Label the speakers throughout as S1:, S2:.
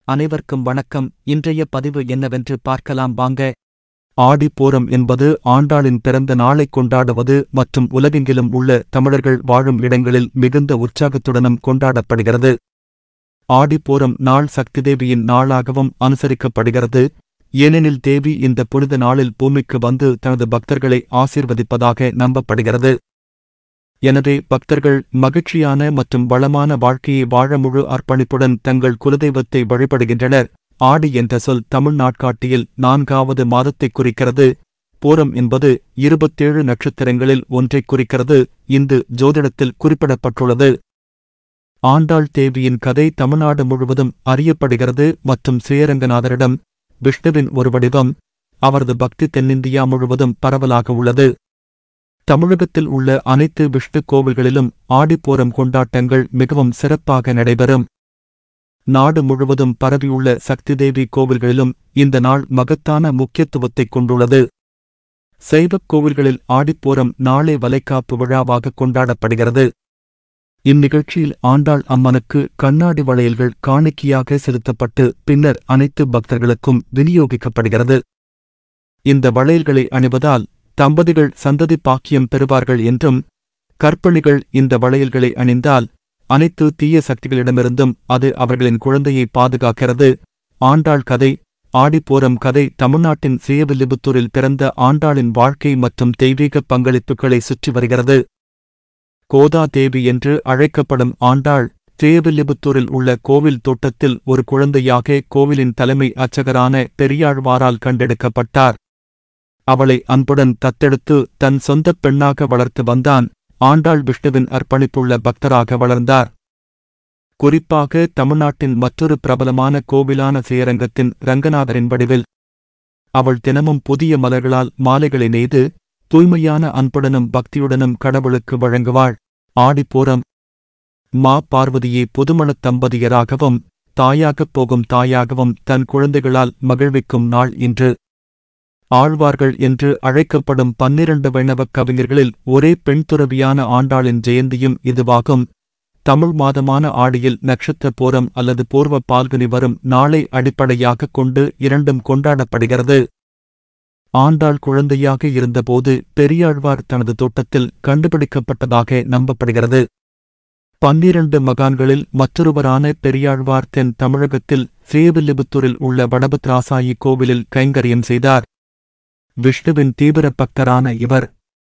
S1: அனைவர்க்கும் வணக்கம் இன்றைய பதிவு என்னவென்று பார்க்கலாம் வாங்க ஆடிப்பூரம் என்பது ஆண்டாளின் பிறந்த நாளைக் கொண்டாடுவது மற்றும் உலகெங்கிலும் உள்ள தமிழர்கள் வாழும் இடங்களில் மிகுந்த உற்சாகத்துடனும் கொண்டாடப்படுகிறது ஆடிப்பூரம் நாள் சக்தி தேவியின் நாளாகவும் அனுசரிக்கப்படுகிறது ஏனெனில் தேவி இந்த புனித நாளில் பூமிக்கு வந்து தனது பக்தர்களை ஆசீர்வதிப்பதாக நம்பப்படுகிறது எனவே பக்தர்கள் மகிழ்ச்சியான மற்றும் வளமான வாழ்க்கையை வாழ முழு அர்ப்பணிப்புடன் தங்கள் குலதெய்வத்தை வழிபடுகின்றனர் ஆடி என்ற சொல் தமிழ் நாட்காட்டியில் நான்காவது மாதத்தைக் குறிக்கிறது பூரம் என்பது இருபத்தேழு நட்சத்திரங்களில் ஒன்றைக் குறிக்கிறது இந்து ஜோதிடத்தில் குறிப்பிடப்பட்டுள்ளது ஆண்டாள் தேவியின் கதை தமிழ்நாடு முழுவதும் அறியப்படுகிறது மற்றும் ஸ்ரீரங்கநாதரிடம் விஷ்ணுவின் ஒரு வடிவம் அவரது பக்தி தென்னிந்தியா முழுவதும் பரவலாக உள்ளது தமிழகத்தில் உள்ள அனைத்து விஷ்ணு கோவில்களிலும் ஆடிப்போரம் கொண்டாட்டங்கள் மிகவும் சிறப்பாக நடைபெறும் நாடு முழுவதும் பரவியுள்ள சக்தி தேவி கோவில்களிலும் இந்த நாள் மகத்தான முக்கியத்துவத்தைக் கொண்டுள்ளது சைவக் கோவில்களில் ஆடிப்போரம் நாளை வலைக்காப்பு விழாவாக கொண்டாடப்படுகிறது இந்நிகழ்ச்சியில் ஆண்டாள் அம்மனுக்கு கண்ணாடி வளையல்கள் காணிக்கையாக செலுத்தப்பட்டு பின்னர் அனைத்து பக்தர்களுக்கும் விநியோகிக்கப்படுகிறது இந்த வளையல்களை அணிவதால் தம்பதிகள் சந்ததி பாக்கியம் பெறுவார்கள் என்றும் கற்பிணிகள் இந்த வளையல்களை அணிந்தால் அனைத்து தீய சக்திகளிடமிருந்தும் அது அவர்களின் குழந்தையை பாதுகாக்கிறது ஆண்டாள் கதை ஆடிப்போரம் கதை தமிழ்நாட்டின் சுயவில்லிபுத்தூரில் பிறந்த ஆண்டாளின் வாழ்க்கை மற்றும் தெய்வீக பங்களிப்புகளை சுற்றி வருகிறது கோதா தேவி என்று அழைக்கப்படும் ஆண்டாள் சுயவில்லிபுத்தூரில் உள்ள கோவில் தோட்டத்தில் ஒரு குழந்தையாக கோவிலின் தலைமை அர்ச்சகரான பெரியாழ்வாரால் கண்டெடுக்கப்பட்டார் அவளை அன்புடன் தத்தெடுத்து தன் சொந்தப் பெண்ணாக வளர்த்து வந்தான் ஆண்டாள் விஷ்ணுவின் அர்ப்பணிப்புள்ள பக்தராக வளர்ந்தார் குறிப்பாக தமிழ்நாட்டின் மற்றொரு பிரபலமான கோவிலான சேரங்கத்தின் ரங்கநாதரின் வடிவில் அவள் தினமும் புதிய மலர்களால் மாலைகளை நெய்து தூய்மையான அன்புடனும் பக்தியுடனும் கடவுளுக்கு வழங்குவாள் ஆடிப்பூரம் மா பார்வதியை புதுமணத் தம்பதியராகவும் தாயாகப் போகும் தாயாகவும் தன் குழந்தைகளால் மகிழ்விக்கும் நாள் இன்று ஆழ்வார்கள் என்று அழைக்கப்படும் பன்னிரண்டு வைணவக் கவிஞர்களில் ஒரே பெண் துறவியான ஆண்டாளின் ஜெயந்தியும் இதுவாகும் தமிழ் மாதமான ஆடியில் நட்சத்திர போரம் அல்லது பூர்வ பால்குனி வரும் நாளை அடிப்படையாகக் கொண்டு இரண்டும் கொண்டாடப்படுகிறது ஆண்டாள் குழந்தையாக இருந்தபோது பெரியாழ்வார் தனது தோட்டத்தில் கண்டுபிடிக்கப்பட்டதாக நம்பப்படுகிறது பன்னிரண்டு மகான்களில் மற்றொருவரான பெரியாழ்வார் தென் தமிழகத்தில் ஸ்ரீவில்லிபுத்தூரில் உள்ள வடபத்ராசாயி கோவிலில் கைங்கரியம் செய்தார் விஷ்ணுவின் தீவிர பக்தரான இவர்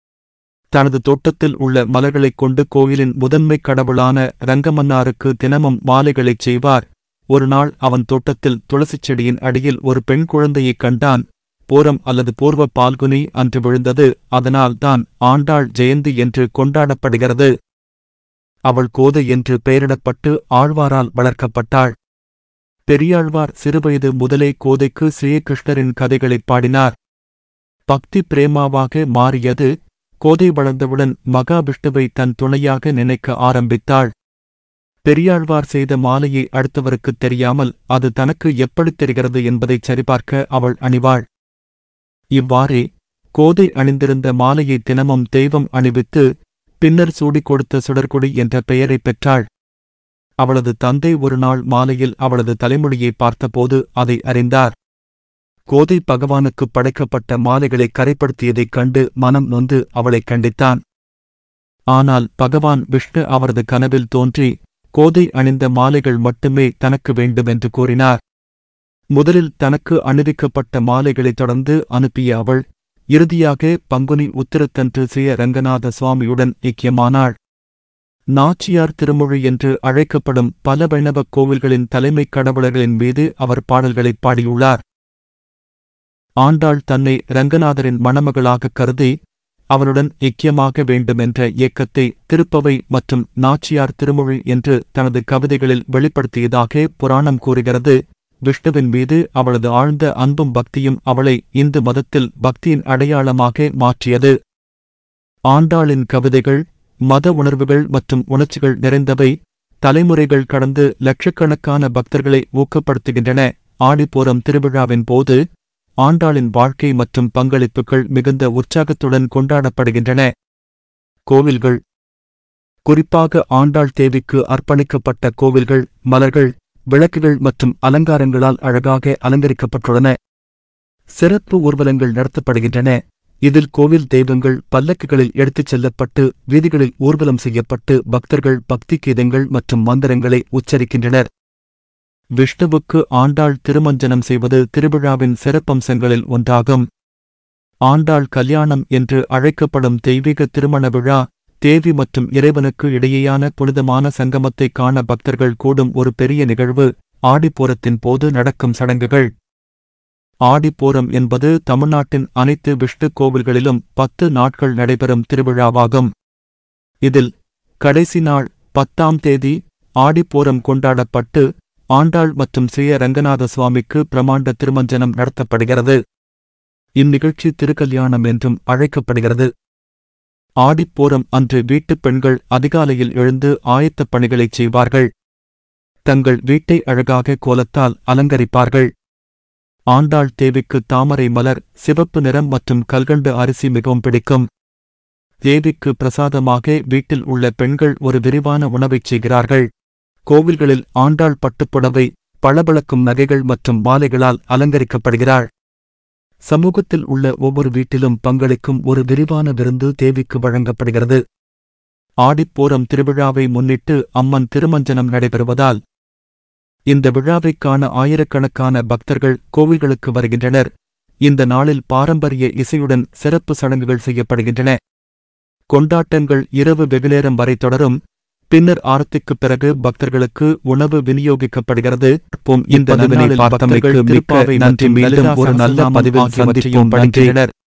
S1: தனது தோட்டத்தில் உள்ள மலர்களைக் கொண்டு கோயிலின் முதன்மைக் கடவுளான ரங்கமன்னாருக்கு தினமும் மாலைகளைச் செய்வார் ஒருநாள் அவன் தோட்டத்தில் துளசிச் செடியின் அடியில் ஒரு பெண் குழந்தையைக் கண்டான் போரம் அல்லது பூர்வ பால்குனி அன்று விழுந்தது அதனால் தான் ஆண்டாள் ஜெயந்தி என்று கொண்டாடப்படுகிறது அவள் கோதை என்று பெயரிடப்பட்டு ஆழ்வாரால் வளர்க்கப்பட்டாள் பெரியாழ்வார் சிறுவயது முதலே கோதைக்கு ஸ்ரீகிருஷ்ணரின் கதைகளைப் பாடினார் பக்தி பிரேமாவாக மாறியது கோதை வளர்ந்தவுடன் மகாவிஷ்ணுவை தன் துணையாக நினைக்க ஆரம்பித்தாள் பெரியாழ்வார் செய்த மாலையை அடுத்தவருக்குத் தெரியாமல் அது தனக்கு எப்படித் தெரிகிறது என்பதைச் சரிபார்க்க அவள் அணிவாள் இவ்வாறே கோதை அணிந்திருந்த மாலையை தினமும் தெய்வம் அணிவித்து பின்னர் சூடிக் கொடுத்த சுடர்கொடி என்ற பெயரைப் பெற்றாள் அவளது தந்தை ஒருநாள் மாலையில் அவளது தலைமொழியை பார்த்தபோது அதை அறிந்தார் கோதை பகவானுக்குப் படைக்கப்பட்ட மாலைகளை கரைப்படுத்தியதைக் கண்டு மனம் நொந்து அவளைக் கண்டித்தான் ஆனால் பகவான் விஷ்ணு அவரது கனவில் தோன்றி கோதை அணிந்த மாலைகள் மட்டுமே தனக்கு வேண்டுமென்று கூறினார் முதலில் தனக்கு அணிவிக்கப்பட்ட மாலைகளைத் தொடர்ந்து அனுப்பிய அவள் இறுதியாக பங்குனி உத்திரத்தன்று சிய ரங்கநாத சுவாமியுடன் ஐக்கியமானாள் நாச்சியார் திருமொழி என்று அழைக்கப்படும் பல வைணவக் கோவில்களின் தலைமைக் கடவுளர்களின் மீது அவர் பாடல்களைப் பாடியுள்ளார் ஆண்டாள் தன்னை ரங்கநாதரின் மணமகளாகக் கருதி அவருடன் ஐக்கியமாக வேண்டுமென்ற இயக்கத்தை திருப்பவை மற்றும் நாச்சியார் திருமொழி என்று தனது கவிதைகளில் வெளிப்படுத்தியதாக புராணம் கூறுகிறது விஷ்ணுவின் மீது அவளது ஆழ்ந்த அன்பும் பக்தியும் அவளை இந்து மதத்தில் பக்தியின் அடையாளமாக மாற்றியது ஆண்டாளின் கவிதைகள் மத உணர்வுகள் மற்றும் உணர்ச்சிகள் நிறைந்தவை தலைமுறைகள் கடந்து லட்சக்கணக்கான பக்தர்களை ஊக்கப்படுத்துகின்றன ஆடிப்போரம் திருவிழாவின் போது ஆண்டாளின் வாழ்க்கை மற்றும் பங்களிப்புகள் மிகுந்த உற்சாகத்துடன் கொண்டாடப்படுகின்றன கோவில்கள் குறிப்பாக ஆண்டாள் தேவிக்கு அர்ப்பணிக்கப்பட்ட கோவில்கள் மலர்கள் விளக்குகள் மற்றும் அலங்காரங்களால் அழகாக அலங்கரிக்கப்பட்டுள்ளன சிறப்பு ஊர்வலங்கள் நடத்தப்படுகின்றன இதில் கோவில் தெய்வங்கள் பல்லக்குகளில் எடுத்துச் செல்லப்பட்டு வீதிகளில் ஊர்வலம் செய்யப்பட்டு பக்தர்கள் பக்தி கீதங்கள் மற்றும் மந்திரங்களை உச்சரிக்கின்றனர் விஷ்ணுவுக்கு ஆண்டாள் திருமஞ்சனம் செய்வது திருவிழாவின் சிறப்பம்சங்களில் ஒன்றாகும் ஆண்டாள் கல்யாணம் என்று அழைக்கப்படும் தெய்வீக திருமண விழா தேவி மற்றும் இறைவனுக்கு இடையேயான புனிதமான சங்கமத்தைக் காண பக்தர்கள் கூடும் ஒரு பெரிய நிகழ்வு ஆடிப்பூரத்தின் போது நடக்கும் சடங்குகள் ஆடிப்பூரம் என்பது தமிழ்நாட்டின் அனைத்து விஷ்ணு கோவில்களிலும் பத்து நாட்கள் நடைபெறும் திருவிழாவாகும் இதில் கடைசி நாள் பத்தாம் தேதி ஆடிப்பூரம் கொண்டாடப்பட்டு ஆண்டாள் மற்றும் ஸ்ரீ ரங்கநாத சுவாமிக்கு பிரமாண்ட திருமஞ்சனம் நடத்தப்படுகிறது இந்நிகழ்ச்சி திருக்கல்யாணம் என்றும் அழைக்கப்படுகிறது ஆடிப்பூரம் அன்று வீட்டுப் பெண்கள் அதிகாலையில் எழுந்து ஆயத்தப் பணிகளைச் செய்வார்கள் தங்கள் வீட்டை அழகாக கோலத்தால் அலங்கரிப்பார்கள் ஆண்டாள் தேவிக்கு தாமரை மலர் சிவப்பு நிறம் மற்றும் கல்கண்டு அரிசி மிகவும் பிடிக்கும் தேவிக்கு பிரசாதமாக வீட்டில் உள்ள பெண்கள் ஒரு விரிவான உணவைச் செய்கிறார்கள் கோவில்களில் ஆண்டாள் பட்டுப்புடவை பளபளக்கும் நகைகள் மற்றும் மாலைகளால் அலங்கரிக்கப்படுகிறாள் சமூகத்தில் உள்ள ஒவ்வொரு வீட்டிலும் பங்களிக்கும் ஒரு விரிவான விருந்து தேவிக்கு வழங்கப்படுகிறது ஆடிப்பூரம் திருவிழாவை முன்னிட்டு அம்மன் திருமஞ்சனம் நடைபெறுவதால் இந்த விழாவைக் காண ஆயிரக்கணக்கான பக்தர்கள் கோவில்களுக்கு வருகின்றனர் இந்த நாளில் பாரம்பரிய இசையுடன் சிறப்பு சடங்குகள் செய்யப்படுகின்றன கொண்டாட்டங்கள் இரவு வெகுநேரம் வரை தொடரும் பின்னர் ஆரத்திக்குப் பிறகு பக்தர்களுக்கு உணவு விநியோகிக்கப்படுகிறது இந்த
S2: இப்பதிவினை
S1: நன்னாளில்
S2: பார்த்தமைக்கு
S1: பக்தர்கள்
S2: மிக்க
S1: திருப்பாவை
S2: நன்றி.
S1: மற்றும்
S2: மீண்டும்
S1: லலிதா
S2: ஒரு நல்ல
S1: சகஸ்ரநாமம்
S2: பதிவில்
S1: ஆகியவற்றையும்
S2: சந்திப்போம். நன்றி.
S1: படிக்கின்றனர்